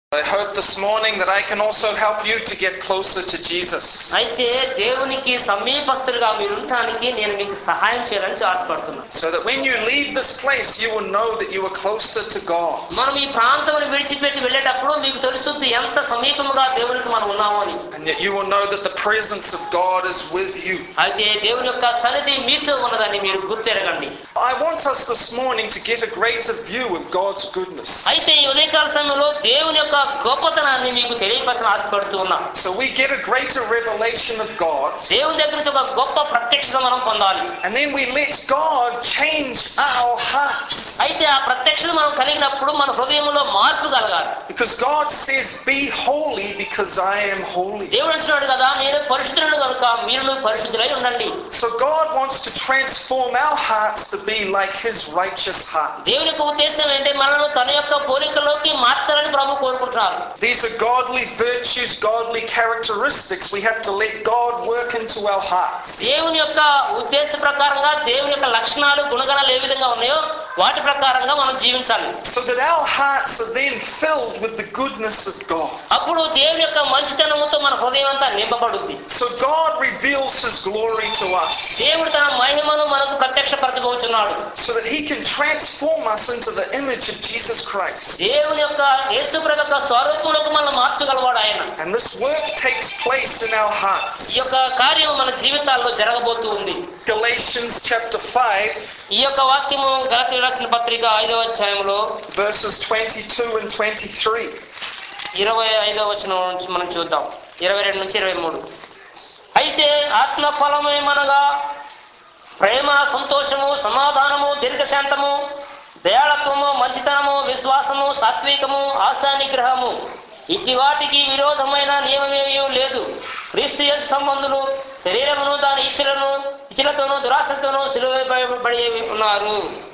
I hope this morning that I can also help you to get closer to Jesus. అయితే దేవునికి సమీపస్తులుగా మీరు ఉండటానికి నేను మీకు సహాయం చేయాలని ఆశపడుతున్నాను So that when you leave this place, you will know that you are closer to God. మనం ఈ ప్రాంతం విడిచిపెట్టి వెళ్ళేటప్పుడు మీకు తెలుస్తుంది ఎంత సమీపముగా దేవునికి మనం ఉన్నాము అని And yet you will know that the presence of God is with you. అయితే దేవుని యొక్క సన్నిధి మీతో ఉన్నదని మీరు గుర్తెరగండి I want us this morning to get a greater view of God's goodness. అయితే ఈ ఉదయకాల సమయంలో దేవుని యొక్క గొప్పతనాన్ని మీకు తెలియపరచని ఆశపడుతూ ఉన్నాం So we get a greater revelation of God, దేవుని దగ్గర నుంచి ఒక గొప్ప ప్రత్యక్షత మనం పొందాలి and then we let God change our hearts. అయితే ఆ ప్రత్యక్షత మనం కలిగినప్పుడు మన హృదయంలో మార్పు కలగాలి Because God says, Be holy because I am holy. దేవుడు అంటున్నాడు కదా నేను పరిశుద్ధులను కనుక మీరు పరిశుద్ధులై ఉండండి So God wants to transform our hearts to be like His righteous heart. దేవుని యొక్క ఉద్దేశం ఏంటి మనల్ని తన యొక్క పోలికలోకి మార్చాలని ప్రభు కోరుకుంటున్నారు These are godly virtues, godly characteristics. We have to let God work into our hearts. దేవుని యొక్క ఉద్దేశ ప్రకారంగా దేవుని యొక్క లక్షణాలు గుణగణాలు ఏ విధంగా ఉన్నాయో వాటి ప్రకారంగా మనం జీవించాలి So that our hearts are then filled with the goodness of God. అప్పుడు దేవుని యొక్క మంచితనముతో మన హృదయం అంతా నింపబడుద్ది So God reveals His glory to us దేవుడు తన మహిమను మనకు ప్రత్యక్షపరచబోతున్నాడు so that He can transform us into the image of Jesus Christ. దేవుని యొక్క యేసుప్రభు యొక్క స్వరూపంలోకి మనం మార్చగలవాడు ఆయన And this work takes place in our hearts. ఈ యొక్క కార్యం మన జీవితాల్లో జరగబోతూ ఉంది Galatians chapter 5, ఈ యొక్క వాక్యము గలతీ రాసిన పత్రిక ఐదవ అధ్యాయంలో verses 22 and 23. ఇరవై ఐదవ వచనం నుంచి మనం చూద్దాం ఇరవై రెండు నుంచి ఇరవై మూడు అయితే ఆత్మ ఫలమేమనగా ప్రేమ సంతోషము సమాధానము దీర్ఘశాంతము దయాళత్వము మంచితనము విశ్వాసము సాత్వికము ఆశా నిగ్రహము ఇట్టి వాటికి విరోధమైన నియమమేమీ లేదు క్రీస్తు యేసు సంబంధులు శరీరమును దాని ఇచ్చులను ఇచ్చులతోనూ దురాశతోనూ సిలువబడి ఉన్నారు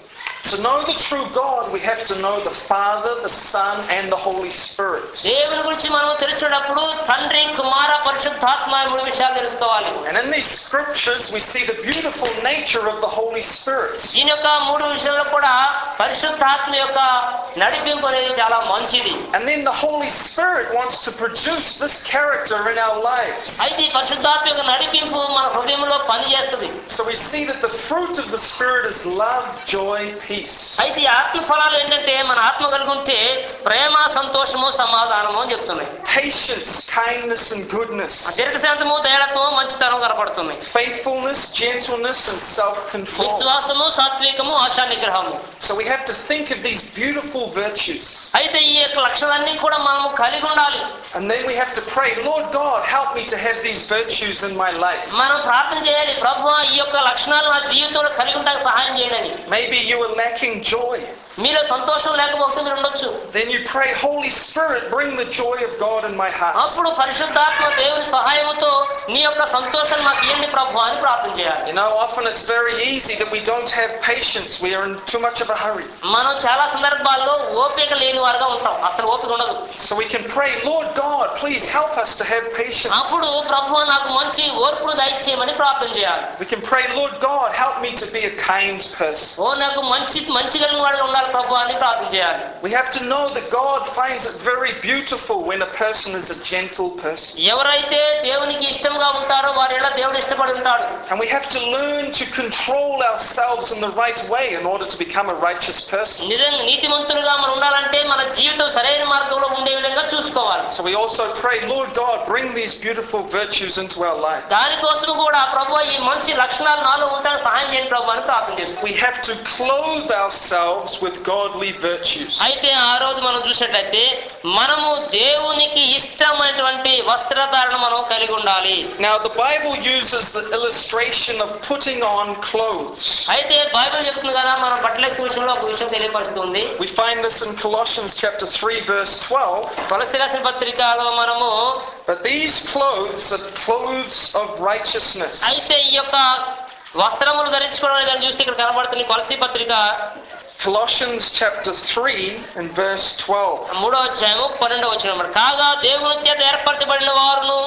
To know the true God, we have to know the Father, the Son, and the Holy Spirit. దేవుని గురించి మనం తెలిసినప్పుడు తండ్రి కుమార పరిశుద్ధాత్మ అనే మూడు విషయాలు తెలుసుకోవాలి And in these scriptures, we see the beautiful nature of the Holy Spirit. దీని యొక్క మూడు విషయంలో కూడా పరిశుద్ధాత్మ యొక్క నడిపింపు అనేది చాలా మంచిది And then the Holy Spirit wants to produce this character in our lives. అయితే ఈ పరిశుద్ధాత్మ యొక్క నడిపింపు మన హృదయంలో పనిచేస్తుంది So we see that the fruit of the Spirit is love, joy, peace. అయితే ఈ ఆత్మ ఫలాలు ఏంటంటే మన ఆత్మ కలిగి ఉంటే ప్రేమ సంతోషము సమాధానము అని చెప్తున్నాయి Patience, kindness, and goodness. ఆ దీర్ఘశాంతము దయడత్వము మంచితనం కనపడుతుంది Faithfulness, gentleness, and self-control. విశ్వాసము సాత్వికము ఆశా నిగ్రహము So we have to think of these beautiful virtues. అయితే ఈ యొక్క లక్షణాలన్నీ కూడా మనము కలిగి ఉండాలి And then we have to pray, Lord God, help me to have these virtues in my life. మనం ప్రార్థన చేయాలి ప్రభు ఈ యొక్క లక్షణాలు నా జీవితంలో కలిగి ఉండడానికి సహాయం చేయండి అని Maybe you are lacking joy. మీలో సంతోషం లేకపోతే మీరు ఉండొచ్చు Then you pray, Holy Spirit, bring the joy of God in my heart. అప్పుడు పరిశుద్ధాత్మ దేవుని సహాయంతో నీ యొక్క సంతోషం మాకు ఇవ్వండి ప్రభు అని ప్రార్థన చేయాలి You know, often it's very easy that we don't have patience. We are in too much of a hurry. మనం చాలా సందర్భాల్లో ఓపిక లేని వారుగా ఉంటాం అసలు ఓపిక ఉండదు So we can pray, Lord God, please help us to have patience. అప్పుడు ప్రభు నాకు మంచి ఓర్పును దయచేయమని ప్రార్థన చేయాలి We can pray, Lord God, help me to be a kind person. ఓ నాకు మంచి మంచి కలిగిన వాడుగా ఉండాలి ప్రభు అని ప్రార్థన చేయాలి We have to know that God finds it very beautiful when a person is a gentle person. ఎవరైతే దేవునికి ఇష్టంగా ఉంటారో వారి ఎలా దేవుడు ఇష్టపడి ఉంటాడు And we have to learn to control ourselves in the right way in order to become a righteous person. నిజంగా నీతిమంతులుగా మనం ఉండాలంటే మన జీవితం సరైన మార్గంలో ఉండే విధంగా చూసుకోవాలి So we also pray, Lord God, bring these beautiful virtues into our life. దానికోసం కూడా ప్రభు ఈ మంచి లక్షణాలు నాలో ఉంటాను సహాయం చేయండి ప్రభు అని ప్రార్థన చేస్తాం We have to clothe ourselves with godly virtues. అయితే ఆ రోజు మనం చూసినట్లయితే మనము దేవునికి ఇష్టమైనటువంటి వస్త్రధారణ మనం కలిగి ఉండాలి Now, the Bible uses the illustration of putting on clothes. అయితే బైబిల్ చెప్తుంది కదా మన బట్టలేసే విషయంలో ఒక విషయం తెలియపరుస్తుంది We find this in Colossians chapter 3, verse 12. తులసి రాసిన పత్రికలో మనము But these clothes are clothes of righteousness. అయితే ఈ యొక్క వస్త్రములు ధరించుకోవడం లేదని చూస్తే ఇక్కడ కనబడుతుంది కొలసి పత్రిక Colossians chapter 3 and verse 12. మూడో అధ్యాయము పన్నెండవ వచ్చిన మరి కాగా దేవుని చేత ఏర్పరచబడిన వారును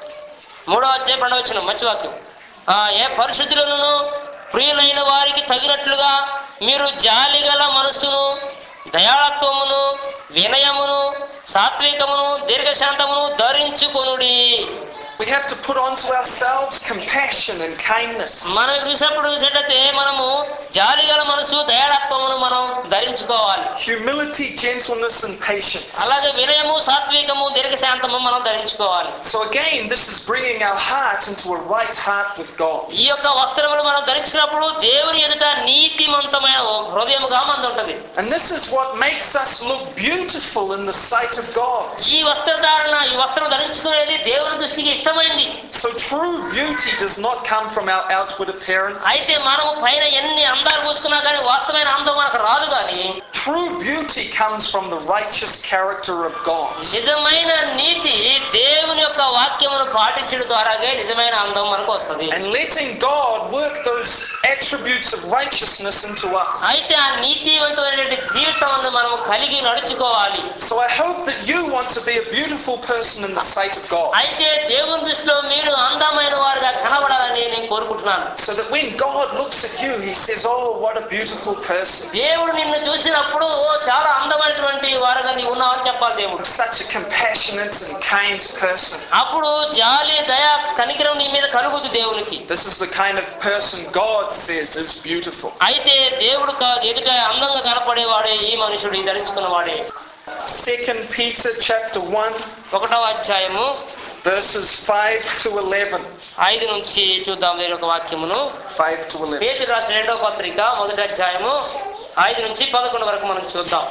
మూడో అధ్యాయం పన్నెండవ వచ్చిన మంచి వాక్యం ఆ, ఏ పరిశుద్ధులను ప్రియులైన వారికి తగినట్లుగా మీరు జాలి గల మనస్సును దయాళత్వమును వినయమును సాత్వికమును దీర్ఘశాంతమును ధరించుకొనుడి We have to put onto ourselves compassion and kindness. మనం చూసినప్పుడు చూసినట్లయితే మనము జాలిగల మనసు దయాళత్వమును మనం ధరించుకోవాలి Humility, gentleness, and patience. అలాగే వినయము సాత్వికము దీర్ఘశాంతము మనం ధరించుకోవాలి So again, this is bringing our heart into a right heart with God. ఈ యొక్క వస్త్రములు మనం ధరించినప్పుడు దేవుని ఎదుట నీతిమంతమైన హృదయముగా మంది ఉంటది And this is what makes us look beautiful in the sight of God. ఈ వస్త్రధారణ ఈ వస్త్రం ధరించుకునేది దేవుని దృష్టికి ఇష్టమైంది So true beauty does not come from our outward appearance. అయితే మనము పైన ఎన్ని అందాలు పూసుకున్నా కానీ వాస్తవమైన అందం మనకు రాదు కానీ True beauty comes from the righteous character of God. నిజమైన నీతి దేవుని యొక్క వాక్యమును పాటించడం ద్వారాగే నిజమైన అందం మనకు వస్తుంది And letting God work those attributes of righteousness into us. అయితే ఆ నీతివంతమైనటువంటి జీవితం మనము కలిగి నడుచుకోవాలి So I hope that you want to be a beautiful person in the sight of God. అయితే దేవుని దృష్టిలో మీరు అందమైన వారుగా కనబడాలని నేను కోరుకుంటున్నాను So that when God looks at you, He says, Oh, what a beautiful person. దేవుడు నిన్ను చూసినప్పుడు "ఓ, చాలా అందమైనటువంటి వారుగా నీవు ఉన్నావని చెప్పాలి దేవుడు Such a compassionate and kind person. అప్పుడు జాలి దయ కనికరం నీ మీద కలుగుతుంది దేవునికి This is the kind of person God says is beautiful. అయితే దేవుడు కా- ఎదుట అందంగా కనపడేవాడే ఈ మనుషుడు ఈ ధరించుకున్నవాడే Second Peter chapter 1, ఒకటవ అధ్యాయము verses 5 to 11. ఐదు నుంచి చూద్దాం వేరే ఒక వాక్యమును 5 to 11. పేతురు రాసిన రెండవ పత్రిక మొదటి అధ్యాయము ఐదు నుంచి పదకొండు వరకు మనం చూద్దాం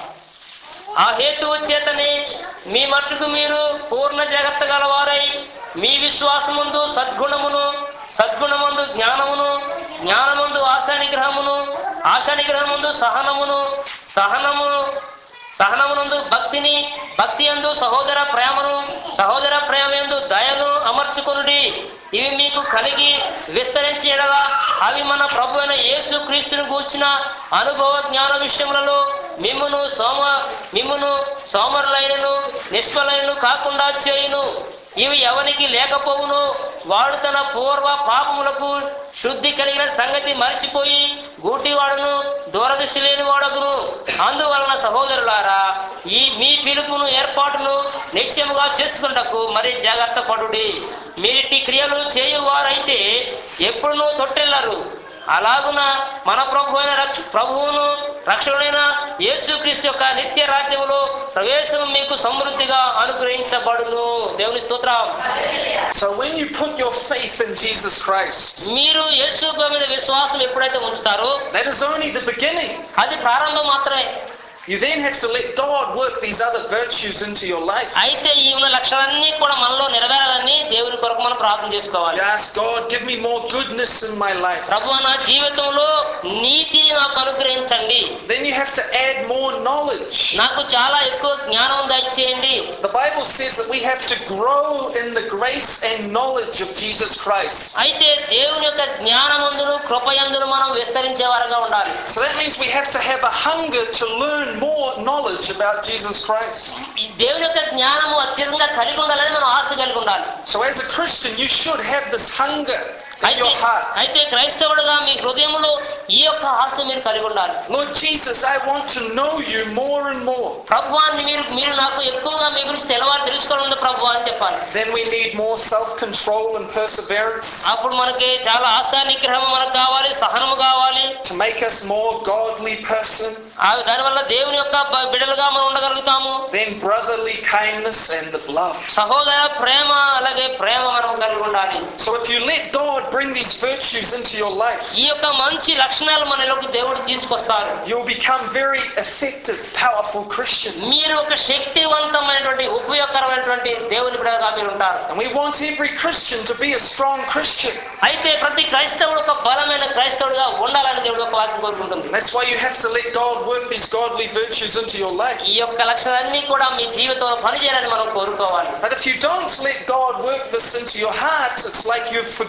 ఆ హేతువు చేతనే మీ మట్టుకు మీరు పూర్ణ జాగ్రత్త గలవారై మీ విశ్వాసముందు సద్గుణమును సద్గుణమందు జ్ఞానమును జ్ఞానమందు ఆశానిగ్రహమును ఆశానిగ్రహముందు సహనమును సహనమును సహనమునందు భక్తిని భక్తి యందు సహోదర ప్రేమను సహోదర ప్రేమయందు దయను అమర్చుకొనుడి ఇవి మీకు కలిగి విస్తరించి ఎడల అవి మన ప్రభు అయిన యేసు క్రీస్తును గూర్చిన అనుభవ జ్ఞాన విషయములలో మిమ్మును సోమ మిమ్మును సోమరులైనను నిష్ఫలైనను కాకుండా చేయును ఇవి ఎవనికి లేకపోవును వాడు తన పూర్వ పాపములకు శుద్ధి కలిగిన సంగతి మర్చిపోయి గూటివాడును దూరదృష్టి లేని వాడగును అందువలన సహోదరులారా ఈ మీ పిలుపును ఏర్పాటును నిత్యముగా చేసుకున్నటకు మరి జాగ్రత్త పడుడి మీరిటి క్రియలు చేయువారైతే ఎప్పుడునూ తొట్టెళ్ళరు అలాగున మన ప్రభు అయిన రక్ష ప్రభువును రక్షణైన యేసుక్రీస్తు యొక్క నిత్య రాజ్యములో ప్రవేశం మీకు సమృద్ధిగా అనుగ్రహించబడును దేవుని స్తోత్రం So when you put your faith in Jesus Christ, మీరు యేసు ప్రభు మీద విశ్వాసం ఎప్పుడైతే ఉంచుతారో that is only the beginning. అది ప్రారంభం మాత్రమే You then have to let God work these other virtues into your life. అయితే ఈ ఉన్న లక్షణాలన్నీ కూడా మనలో నెరవేరాలని దేవుని కొరకు మనం ప్రార్థన చేసుకోవాలి You ask God, give me more goodness in my life. ప్రభు నా జీవితంలో నీతిని నాకు అనుగ్రహించండి Then you have to add more knowledge. నాకు చాలా ఎక్కువ జ్ఞానం దయచేయండి The Bible says that we have to grow in the grace and knowledge of Jesus Christ. అయితే దేవుని యొక్క జ్ఞానమందును కృపయందును మనం విస్తరించే వారుగా ఉండాలి So that means we have to have a hunger to learn more knowledge about Jesus Christ. ఈ దేవుని యొక్క జ్ఞానము అత్యధికంగా కలిగి ఉండాలని మనం ఆశ కలిగి ఉండాలి So as a Christian, you should have this hunger in అయితే your heart. అయితే క్రైస్తవుడుగా మీ హృదయంలో ఈ యొక్క ఆశ మీరు కలిగి ఉండాలి Lord Jesus, I want to know you more and more. ప్రభువాన్ని మీరు మీరు నాకు ఎక్కువగా మీ గురించి తెలవాలి తెలుసుకోవాలి ఉంది ప్రభు అని చెప్పాలి Then we need more self-control and perseverance అప్పుడు మనకి చాలా ఆశా నిగ్రహం మనకు కావాలి సహనము కావాలి to make us more godly person. ఆ దానివల్ల దేవుని యొక్క బ- బిడ్డలుగా మనం ఉండగలుగుతాము Then brotherly kindness and the love. సహోదర ప్రేమ అలాగే ప్రేమ మనం కలిగి ఉండాలి So if you let God bring these virtues into your life, ఈ యొక్క మంచి లక్షణాలు మనలోకి దేవుడు తీసుకొస్తారు you'll become very effective, powerful Christian. మీరు ఒక శక్తివంతమైనటువంటి ఉపయోగకరమైనటువంటి దేవుని బిడ్డగా మీరు ఉంటారు And we want every Christian to be a strong Christian. అయితే ప్రతి క్రైస్తవుడు ఒక బలమైన క్రైస్తవుడుగా ఉండాలని దేవుడు ఒక వాక్యం కోరుకుంటుంది That's why you have to let God work these godly virtues into your life. ఈ యొక్క లక్షణాలన్నీ కూడా మీ జీవితంలో పనిచేయాలని మనం కోరుకోవాలి But if you don't let God work this into your heart, it's like you've forgotten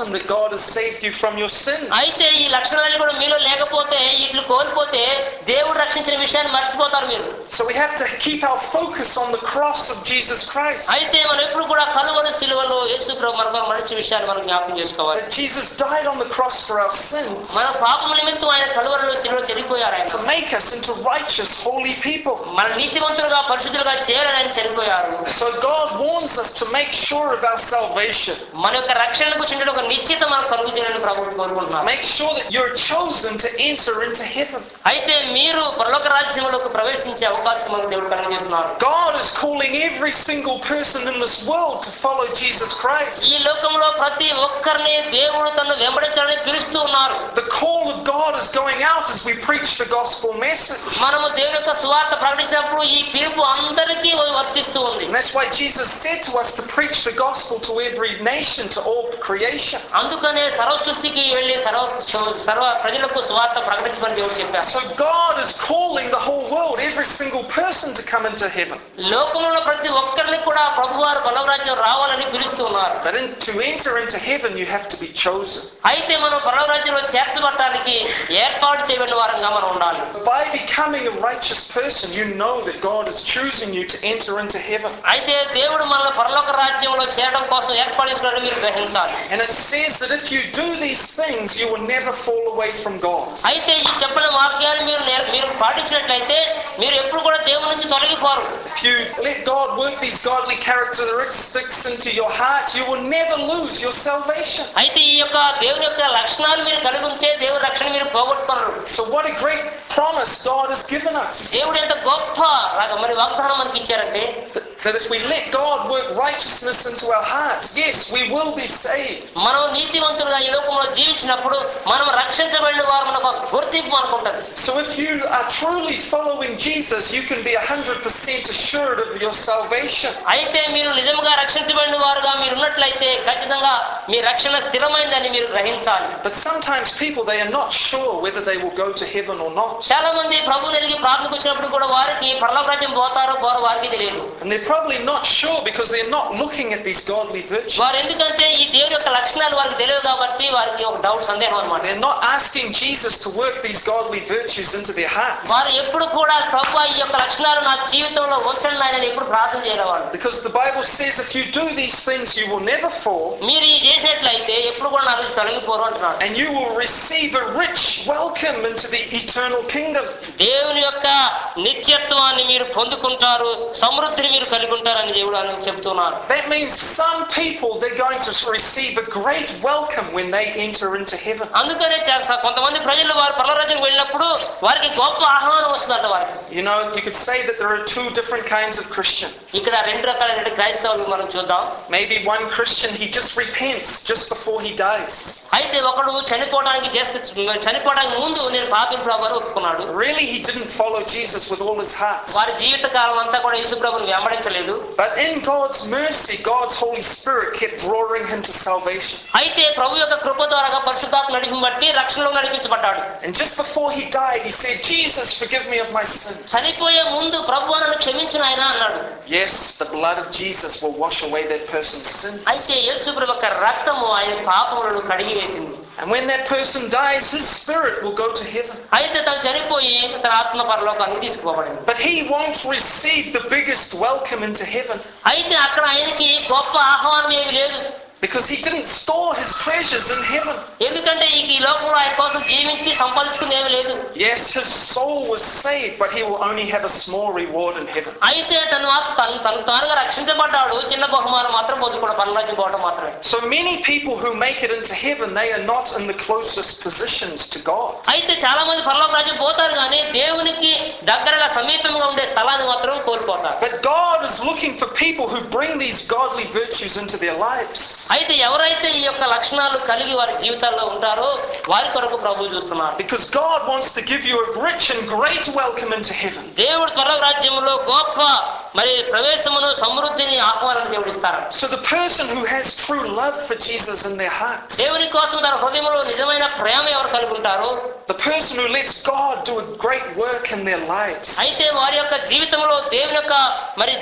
that God has saved you from your sin. అయితే ఈ లక్షణాలు కూడా మీలో లేకపోతే వీటిని కోల్పోతే దేవుడు రక్షించిన విషయాన్ని మర్చిపోతారు మీరు So we have to keep our focus on the cross of Jesus Christ. అయితే మనం ఎప్పుడు కూడా కలువరి సిలువలో యేసు ప్రభు మన కొరకు మనిషి విషయాన్ని మనం జ్ఞాపకం చేసుకోవాలి That Jesus died on the cross for our sins మన పాపం నిమిత్తం ఆయన కలువరిలో సిలువలో చనిపోయారు ఆయన to make us into righteous, holy people. మన నీతివంతులుగా పరిశుద్ధులుగా చేయాలని ఆయన చనిపోయారు So God warns us to make sure of our salvation. మన యొక్క రక్షణకు చెందిన ఒక నిశ్చిత మనకు కలుగు చేయాలని ప్రభు కోరుకుంటున్నాం Make sure that you're chosen to enter into heaven. అయితే మీరు పరలోక రాజ్యంలోకి ప్రవేశించే అవకాశం మనకు దేవుడు కలుగజేస్తున్నారు God is calling every single person in this world to follow Jesus Christ. ఈ లోకంలో ప్రతి ఒక్కరిని దేవుడు తను వెంబడించాలని పిలుస్తూ ఉన్నారు The call of God is going out as we preach the gospel message. మనము దేవుని యొక్క సువార్త ప్రకటించినప్పుడు ఈ పిలుపు అందరికీ వర్తిస్తూ ఉంది And that's why Jesus said to us to preach the gospel to every nation, to all creation. అందుకనే సర్వ సృష్టికి వెళ్ళి సర్వ సర్వ ప్రజలకు సువార్త ప్రకటించమని దేవుడు చెప్పారు So God is calling the whole world, every single person to come into heaven. లోకంలో ప్రతి ఒక్కరిని కూడా ప్రభువారు బలవరాజ్యం రావాలని పిలుస్తూ ఉన్నారు But in, to enter into heaven, you have to be chosen. అయితే మనం బలవరాజ్యంలో చేర్చబడటానికి ఏర్పాటు చేయబడిన వారంగా మనం ఉండాలి By becoming a righteous person, you know that God is choosing you to enter into heaven. అయితే దేవుడు మనల్ని పరలోక రాజ్యంలో చేరడం కోసం ఏర్పాటు చేసుకున్నట్టు మీరు గ్రహించాలి And it says that if you do these things, you will never fall away from God. అయితే ఈ చెప్పిన వాక్యాన్ని మీరు నేర్- మీరు పాటించినట్లయితే మీరు ఎప్పుడు కూడా దేవుడి నుంచి తొలగిపోరు If you let God work these godly characteristics into your heart, you will never lose your salvation. అయితే ఈ యొక్క దేవుని యొక్క లక్షణాలు మీరు కలిగి ఉంటే దేవుని రక్షణ మీరు పోగొట్టుకోరు So, what a great promise God has given us. దేవుడు ఎంత గొప్ప రా- మరి వాగ్దానం మనకి ఇచ్చారంటే That, that if we let God work righteousness into our hearts, yes, we will be saved. మనం నీతివంతులుగా ఈ లోకంలో జీవించినప్పుడు మనం రక్షించబడిన వారు మనకు ఒక గుర్తింపు అనుకుంటుంది So, if you are truly following Jesus, you can be 100% assured of your salvation. అయితే మీరు నిజంగా రక్షించబడిన వారుగా మీరు ఉన్నట్లయితే ఖచ్చితంగా మీ రక్షణ స్థిరమైందని మీరు గ్రహించాలి But sometimes people, they are not sure whether they will go to heaven or not. చాలా మంది ప్రభు నెరిగి ప్రార్థనకు వచ్చినప్పుడు కూడా వారికి పరలోక రాజ్యం పోతారో పోరో వారికి తెలియదు And they're probably not sure because they're not looking at these godly virtues. వారు ఎందుకంటే ఈ దేవుని యొక్క లక్షణాలు వారికి తెలియదు కాబట్టి వారికి ఒక డౌట్ సందేహం అనమాట They're not asking Jesus to work these godly virtues into their hearts. వారు ఎప్పుడు కూడా ప్రభు ఈ యొక్క లక్షణాలు నా జీవితంలో ఉంచండి ఆయన ఎప్పుడు ప్రార్థన చేయలేవాడు Because the Bible says if you do these things, you will never fall మీరు ఇది చేసినట్లయితే ఎప్పుడు కూడా నా నుంచి తొలగిపోరు అంటున్నాడు and you will receive a rich welcome into the eternal kingdom. దేవుని యొక్క నిత్యత్వాన్ని మీరు పొందుకుంటారు సమృద్ధిని మీరు కలిగి ఉంటారని దేవుడు అని చెబుతున్నారు That means some people, they're going to receive a great welcome when they enter into heaven. అందుకనే చా- కొంతమంది ప్రజలు వారు పరలోరాజ్యం వెళ్ళినప్పుడు వారికి గొప్ప ఆహ్వానం వస్తుందంట వారికి You know, you could say that there are two different kinds of Christian. ఇక్కడ రెండు రకాలైన క్రైస్తవులు మనం చూద్దాం Maybe one Christian, he just repents just before he dies. అయితే ఒకడు చనిపోవడానికి చేస్తే చనిపోవడానికి ముందు నేను పాపిని ప్రభు అని ఒప్పుకున్నాడు Really, he didn't follow Jesus with all his heart. వారి జీవిత కాలం అంతా కూడా యేసుప్రభుని వెంబడించలేదు But in God's mercy, God's Holy Spirit kept drawing him to salvation. అయితే ప్రభు యొక్క కృప ద్వారా పరిశుద్ధాత్మ నడిపి బట్టి రక్షణలో నడిపించబడ్డాడు And just before he died, he said, Jesus, forgive me of my sins. చనిపోయే ముందు ప్రభు నన్ను క్షమించిన ఆయన అన్నాడు Yes, the blood of Jesus will wash away that person's sin. అయితే యేసుప్రభు యొక్క రక్తము ఆయన పాపములను కడిగి వేసింది And when that person dies, his spirit will go to heaven. అయితే తను చనిపోయి తన ఆత్మ పరలోకానికి తీసుకుపోబడింది But he won't receive the biggest welcome into heaven అయితే అక్కడ ఆయనకి గొప్ప ఆహ్వానం ఏమి లేదు because he didn't store his treasures in heaven. ఎందుకంటే ఈ ఈ లోకంలో ఆయన కోసం జీవించి సంపాదించుకుంది ఏమి లేదు Yes, his soul was saved, but he will only have a small reward in heaven. అయితే తను ఆత్మ- తను తను తానుగా రక్షించబడ్డాడు చిన్న బహుమానం మాత్రం పొందుకోవడం పరలోకి పోవడం మాత్రమే So many people who make it into heaven, they are not in the closest positions to God. అయితే చాలా మంది పరలోక రాజ్యం పోతారు కానీ దేవునికి దగ్గరగా సమీపంగా ఉండే స్థలాన్ని మాత్రం కోల్పోతారు But God is looking for people who bring these godly virtues into their lives. అయితే ఎవరైతే ఈ యొక్క లక్షణాలు కలిగి వారి జీవితాల్లో ఉంటారో వారి కొరకు ప్రభు చూస్తున్నారు Because God wants to give you a rich and great welcome into heaven. దేవుడు పరలోక రాజ్యంలో గొప్ప మరి ప్రవేశమును సమృద్ధిని ఆహ్వానం దేవుడు ఇస్తారు So the person who has true love for Jesus in their heart, దేవుని కోసం తన హృదయంలో నిజమైన ప్రేమ ఎవరు కలిగి ఉంటారో the person who lets God do a great work in their lives, అయితే వారి యొక్క జీవితంలో దేవుని యొక్క మరి దేవుని కొరకు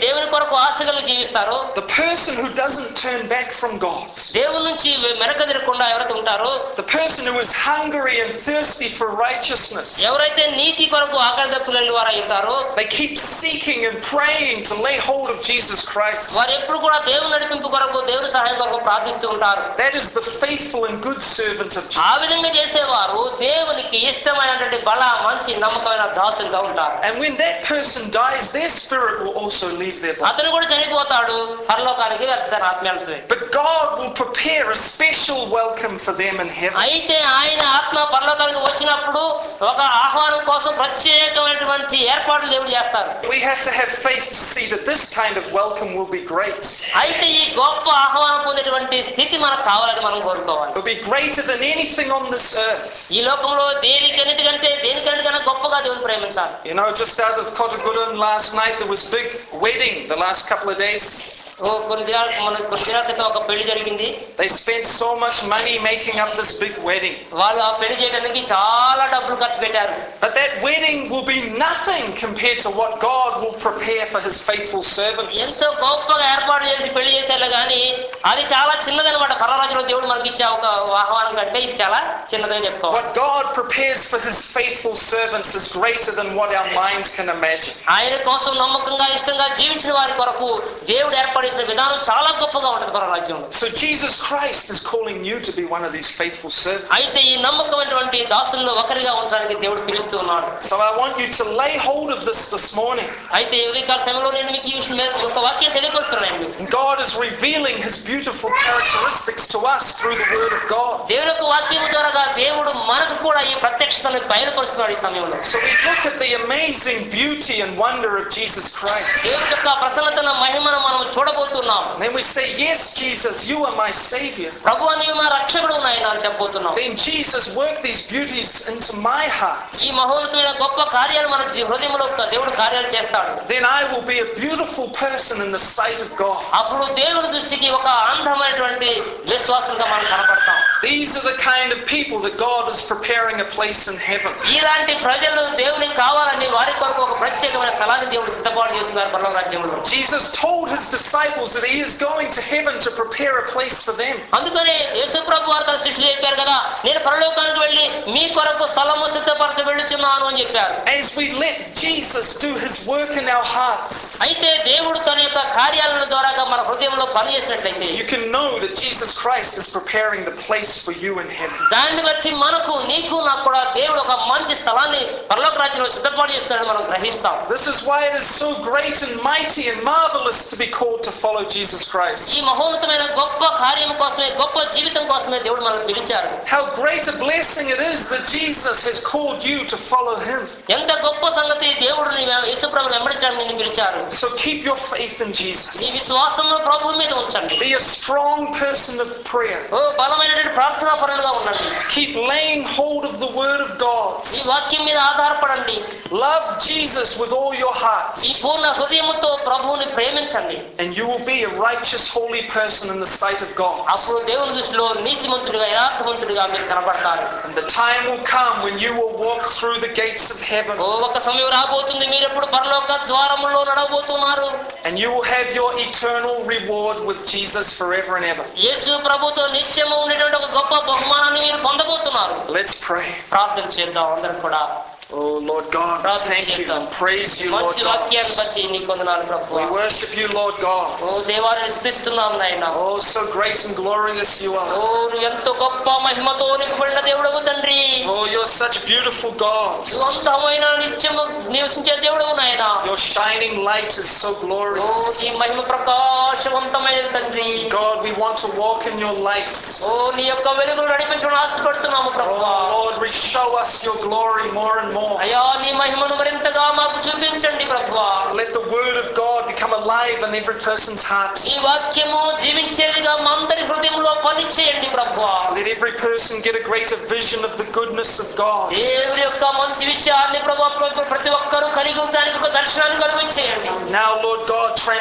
కొరకు ఆశలు జీవిస్తారో the person who doesn't turn back from God, దేవుని నుంచి వెనక తిరగకుండా ఎవరైతే ఉంటారో the person who is hungry and thirsty for righteousness, ఎవరైతే నీతి కొరకు ఆకలి దప్పులు వారు ఉంటారో they keep seeking and praying to lay hold of Jesus Christ. వారు ఎప్పుడు కూడా దేవుని నడిపింపు కొరకు దేవుని సహాయం కొరకు ప్రార్థిస్తూ ఉంటారు That is the faithful and good servant of ఆ Jesus. విధంగా చేసేవారు దేవునికి ఇష్టమైనటువంటి బల మంచి నమ్మకమైన దాసులుగా ఉంటారు And when that person dies, their spirit will also leave their body. అతను కూడా చనిపోతాడు పరలోకానికి వెళ్తారు ఆత్మీయాల్సి But God will prepare a special welcome for them in heaven. అయితే ఆయన ఆత్మ పరలోకానికి వచ్చినప్పుడు ఒక ఆహ్వానం కోసం ప్రత్యేకమైనటువంటి ఏర్పాట్లు దేవుడు చేస్తారు We have to have faith to see that this kind of welcome will be great. అయితే ఈ గొప్ప ఆహ్వానం పొందేటువంటి స్థితి మనకు కావాలని మనం కోరుకోవాలి It will be greater than anything on this earth. ఈ లోకంలో దేనికన్నిటికంటే దేనికన్నిటికన్నా గొప్పగా దేవుని ప్రేమించాలి You know, just out of Kotagudun last night, there was big wedding the last couple of days. ఓ కొన్ని దినాల మన కొన్ని దినాల క్రితం ఒక పెళ్లి జరిగింది They spent so much money making up this big wedding. వాళ్ళు ఆ పెళ్లి చేయడానికి చాలా డబ్బులు ఖర్చు పెట్టారు But that wedding will be nothing compared to what God will prepare for His faithful servants. ఎంతో గొప్పగా ఏర్పాటు చేసి పెళ్లి చేశారు కానీ అది చాలా చిన్నదనమాట పరరాజులో దేవుడు మనకి ఇచ్చే ఒక ఆహ్వానం కంటే ఇది చాలా చిన్నదని చెప్పుకోవాలి What God prepares for His faithful servants is greater than what our minds can imagine. ఆయన కోసం నమ్మకంగా ఇష్టంగా జీవించిన వారి కొరకు దేవుడు ఏర్పాటు చేసిన విధానం చాలా గొప్పగా ఉంటుంది పరరాజ్యంలో So Jesus Christ is calling you to be one of these faithful servants. అయితే ఈ నమ్మకమైనటువంటి దాసుల్లో ఒకరిగా ఉంచడానికి దేవుడు పిలుస్తూ ఉన్నాడు So I want you to lay hold of this this morning. అయితే ఈ ఉదయకాల సమయంలో నేను మీకు ఈ విషయం మీద ఒక వాక్యం తెలియపరుస్తున్నాను మీకు And God is revealing His beautiful characteristics to us through the Word of God. దేవుని యొక్క వాక్యం ద్వారా దేవుడు మనకు కూడా ఈ ప్రత్యక్షతను బయలుపరుస్తున్నాడు ఈ సమయంలో So we look at the amazing beauty and wonder of Jesus Christ. దేవుని యొక్క ప్రసన్నతన మహిమను మనం చూడబోతున్నాం And then we say, Yes, Jesus, you are my Savior. ప్రభు నీవు నా రక్షకుడు నాయన అని చెప్పబోతున్నాం Then Jesus worked these beauties into my heart. ఈ మహోన్నతమైన గొప్ప కార్యాలు మన జీ- హృదయంలో దేవుడు కార్యాలు చేస్తాడు Then I will be a beautiful person in the sight of God. అప్పుడు దేవుని దృష్టికి ఒక అందమైనటువంటి విశ్వాసంగా మనం కనపడతాం These are the kind of people that God is preparing a place in heaven. ఇలాంటి ప్రజలు దేవునికి కావాలని వారి కొరకు ఒక ప్రత్యేకమైన స్థలాన్ని దేవుడు సిద్ధపాటు చేస్తున్నారు పర్వ రాజ్యంలో Jesus told his disciples that he is going to heaven to prepare a place for them. అందుకని యేసుప్రభు వారు తన శిష్యులు చెప్పారు కదా నేను పరలోకానికి వెళ్ళి మీ కొరకు స్థలము సిద్ధపరచ వెళ్ళుచున్నాను అని చెప్పారు As we let Jesus do his work in our hearts, అయితే దేవుడు తన యొక్క కార్యాలను ద్వారా మన హృదయంలో పనిచేసినట్లయితే you can know that Jesus Christ is preparing the place for you in heaven. దాన్ని బట్టి మనకు నీకు నాకు కూడా దేవుడు ఒక మంచి స్థలాన్ని పరలోక రాజ్యంలో సిద్ధపాటు చేస్తున్నాడని మనం గ్రహిస్తాం This is why it is so great and mighty and marvelous to be called to follow Jesus Christ. ఈ మహోన్నతమైన గొప్ప కార్యం కోసమే గొప్ప జీవితం కోసమే దేవుడు మనల్ని పిలిచారు How great a blessing it is that Jesus has called you to follow him. ఎంత గొప్ప సంగతి దేవుడు నీ యేసుప్రభు వెంబడించడానికి నిన్ను పిలిచారు So keep your faith in నీ Jesus. విశ్వాసంలో ప్రభు మీద ఉంచండి Be a strong person of prayer. ఓ బలమైనటువంటి ప్రార్థనా పరులుగా ఉండండి Keep laying hold of the word of God. ఈ వాక్యం మీద ఆధారపడండి Love Jesus with all your heart. ఈ పూర్ణ హృదయముతో ప్రభువుని ప్రేమించండి And you will be a righteous, holy person in the sight of God. అప్పుడు దేవుని దృష్టిలో నీతిమంతుడిగా యథార్థవంతుడిగా మీరు కనబడతారు And the time will come when you will walk through the gates of heaven. ఓ ఒక సమయం రాబోతుంది మీరు ఎప్పుడు పరలోక ద్వారములో నడవబోతున్నారు And you will have your eternal reward with Jesus forever and ever. యేసు ప్రభుతో నిత్యము ఉండేటువంటి ఒక గొప్ప బహుమానాన్ని మీరు పొందబోతున్నారు Let's pray. ప్రార్థన చేద్దాం అందరం కూడా Oh Lord God, we thank you and praise you, Lord మంచి God. వాక్యాన్ని బట్టి నీ కొందనాలు ప్రభు We worship you, Lord God. ఓ దేవాన్ని స్థిస్తున్నాం నాయన Oh, so great and glorious you oh are. నువ్వు ఎంతో గొప్ప మహిమతో నింపబడిన దేవుడవు తండ్రి Oh, you're such a beautiful God. నువ్వు అందమైన నిత్యము నివసించే దేవుడవు నాయన Your shining light is so oh glorious. నీ మహిమ ప్రకాశవంతమైన తండ్రి God, we want to walk in your light. ఓ నీ యొక్క వెలుగులు నడిపించడం ఆశపడుతున్నాము ప్రభు Oh, Lord, we show us your glory more and more. అయ్యా నీ మహిమను మరింతగా మాకు చూపించండి ప్రభు Let the word of God become alive in every person's heart. ఈ వాక్యము జీవించేదిగా మా అందరి హృదయంలో పనిచేయండి ప్రభు Let every person get a greater vision of the goodness of God. దేవుడి యొక్క మంచి విషయాన్ని ప్రభు ప్రతి ఒక్కరూ కలిగి ఉండడానికి ఒక దర్శనాన్ని కలిగించేయండి Now, Lord God, transform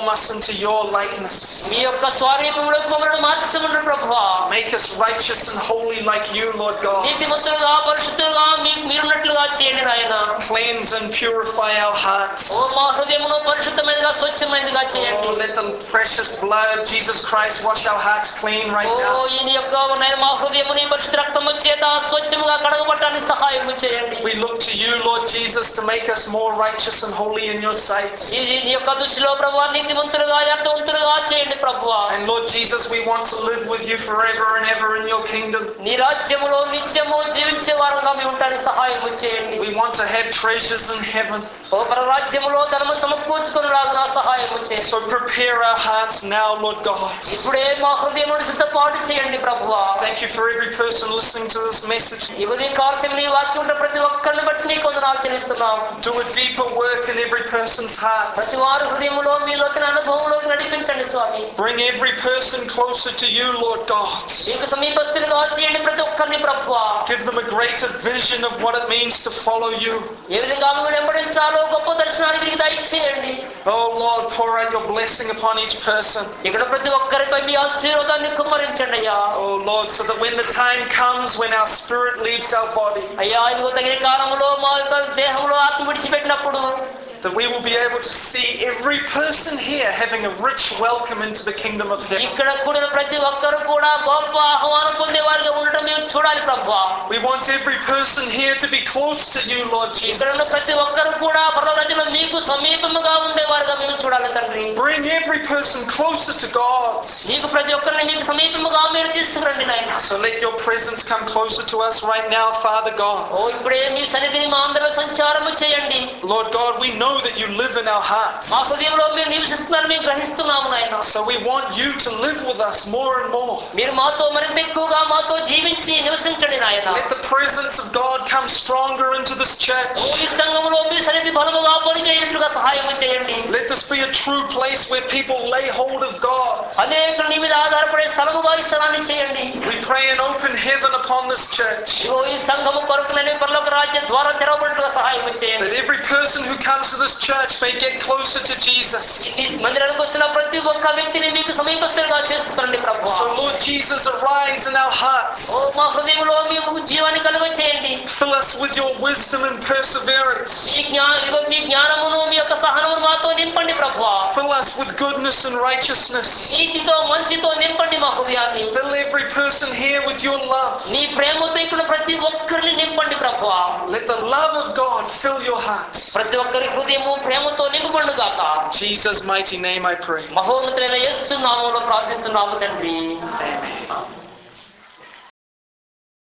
us into your likeness. మీ యొక్క స్వారూపంలోకి మమ్మల్ని మార్చమన్నారు ప్రభువా Make us righteous and holy like you, Lord God. నీతిమంతులుగా పరిశుద్ధులుగా మీకు మీరున్నట్లుగా చేయండి నాయన Cleanse and purify our hearts. ఓ మా హృదయమును పరిశుద్ధమైనదిగా స్వచ్ఛమైనదిగా చేయండి Oh, let the precious blood of Jesus Christ wash our hearts clean right oh now. ఈయన యొక్క నాయన మా హృదయముని పరిశుద్ధ రక్తము చేత స్వచ్ఛముగా కడగబట్టడానికి సహాయం చేయండి We look to you, Lord Jesus, to make us more righteous and holy in your sight. ఈ నీ యొక్క దృష్టిలో ప్రభు నీతిమంతులుగా అర్థవంతులుగా చేయండి ప్రభు And Lord Jesus, we want to live with you forever and ever in your kingdom. నీ రాజ్యములో నిత్యము జీవించే వారంగా మేము ఉంటానికి సహాయం చేయండి We want to have treasures in heaven. ఓ పరరాజ్యములో ధనము సమకూర్చుకుని రాగా సహాయం చేయండి So prepare our hearts now, Lord God. ఇప్పుడే మా హృదయమును సిద్ధపాటు చేయండి ప్రభువా Thank you for every person listening to this message. ఈ ఉదయం కావాల్సిన నీ వాక్యం ఉంటే ప్రతి ఒక్కరిని బట్టి నీకు వందనాలు చెల్లిస్తున్నాం Do a deeper work in every person's heart. ప్రతి వారు హృదయములో మీలోకి అనుభవంలోకి నడిపించండి స్వామి Bring every person closer to you, Lord God. నీకు సమీపస్తులుగా చేయండి ప్రతి ఒక్కరిని ప్రభువా Give them a greater vision of what it means to follow you. ఏ విధంగా మేము వెంబడించాలో గొప్ప దర్శనాన్ని వీరికి దయచేయండి Oh Lord, pour out your blessing upon each person. ఇక్కడ ప్రతి ఒక్కరిపై మీ ఆశీర్వాదాన్ని కుమ్మరించండి అయ్యా Oh Lord, so that when the time comes when our spirit leaves our body, అయ్యా ఇదిగో తగిన కాలంలో మా యొక్క దేహంలో ఆత్మ విడిచిపెట్టినప్పుడు that we will be able to see every person here having a rich welcome into the kingdom of heaven. ఇక్కడ కూడిన ప్రతి ఒక్కరు కూడా గొప్ప ఆహ్వానం పొందే వారిగా ఉండటం మేము చూడాలి ప్రభువా We want every person here to be close to you, Lord Jesus. ఇక్కడ ఉన్న ప్రతి ఒక్కరు కూడా పరలోకంలో మీకు సమీపముగా ఉండేవారుగా మేము చూడాలి తండ్రి Bring every person closer to God. మీకు ప్రతి ఒక్కరిని మీకు సమీపముగా మీరు తీసుకురండి నాయన So let your presence come closer to us right now, Father God. ఓ ఇప్పుడే మీ సన్నిధిని మా అందరూ సంచారము చేయండి Lord God, we know that you live in our hearts. మా హృదయంలో మీరు నివసిస్తున్నారని మేము గ్రహిస్తున్నాము నాయన So we want you to live with us more and more. మీరు మాతో మరింత ఎక్కువగా మాతో జీవించి నివసించండి నాయన Let the presence of God come stronger into this church. ఓ ఈ సంఘములో మీ సన్నిధి బలముగా పనిచేయట్లుగా సహాయం చేయండి Let this be a true place where people lay hold of God. అనేకులు నీ మీద ఆధారపడే స్థలముగా ఈ స్థలాన్ని చేయండి We pray an open heaven upon this church. ఇదిగో ఈ సంఘము కొరకు నేను పరలోక రాజ్య ద్వారా తెరవబడినట్లుగా సహాయం చేయండి That every person who comes to this church may get closer to Jesus. ఈ మందిరానికి వచ్చిన ప్రతి ఒక్క వ్యక్తిని మీకు సమీపస్తులుగా చేసుకోండి ప్రభు So Lord Jesus, arise in our hearts. ఓ మా హృదయంలో మీకు జీవాన్ని కలుగ చేయండి Fill us with your wisdom and perseverance. మీ జ్ఞా ఇదిగో మీ జ్ఞానమును మీ యొక్క సహనమును మాతో నింపండి ప్రభు Fill us with goodness and righteousness. నీతితో మంచితో నింపండి మా హృదయాన్ని Fill every person here with your love. నీ ప్రేమతో ఇక్కడ ప్రతి ఒక్కరిని నింపండి ప్రభు Let the love of God fill your hearts. ప్రతి ఒక్కరి హృదయము ప్రేమతో నింపబడు గాక In Jesus' mighty name I pray. మహోన్నతులైన యేసు నామంలో ప్రార్థిస్తున్నాము తండ్రి Amen.